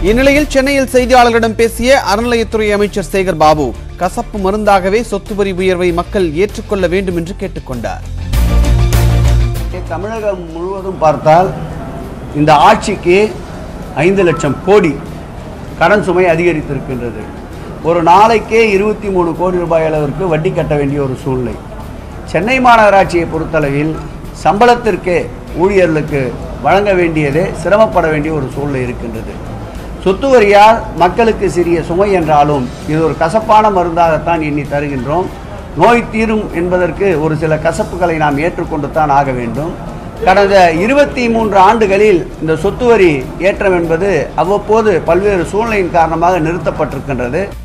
இந்நிலையில் சென்னையில் செய்தியாளர்களிடம் பேசிய அறநிலையத்துறை அமைச்சர் சேகர் பாபு கசப்பு மருந்தாகவே சொத்து வரி உயர்வை மக்கள் ஏற்றுக்கொள்ள வேண்டும் என்று கேட்டுக்கொண்டார் தமிழகம் முழுவதும் பார்த்தால் இந்த ஆட்சிக்கு ஐந்து லட்சம் கோடி கடன் சுமை அதிகரித்திருக்கின்றது ஒரு நாளைக்கே இருபத்தி மூணு கோடி ரூபாய் அளவிற்கு வட்டி கட்ட வேண்டிய ஒரு சூழ்நிலை சென்னை மாநகராட்சியை பொறுத்தளவில் சம்பளத்திற்கு ஊழியர்களுக்கு வழங்க வேண்டியதே சிரமப்பட வேண்டிய ஒரு சூழ்நிலை இருக்கின்றது சொத்து வரியால் மக்களுக்கு சிறிய சுமை என்றாலும் இது ஒரு கசப்பான மருந்தாகத்தான் எண்ணி தருகின்றோம் நோய் தீரும் என்பதற்கு ஒரு சில கசப்புகளை நாம் ஏற்றுக்கொண்டு தான் ஆக வேண்டும் கடந்த இருபத்தி மூன்று ஆண்டுகளில் இந்த சொத்து வரி ஏற்றம் என்பது அவ்வப்போது பல்வேறு சூழ்நிலையின் காரணமாக நிறுத்தப்பட்டிருக்கின்றது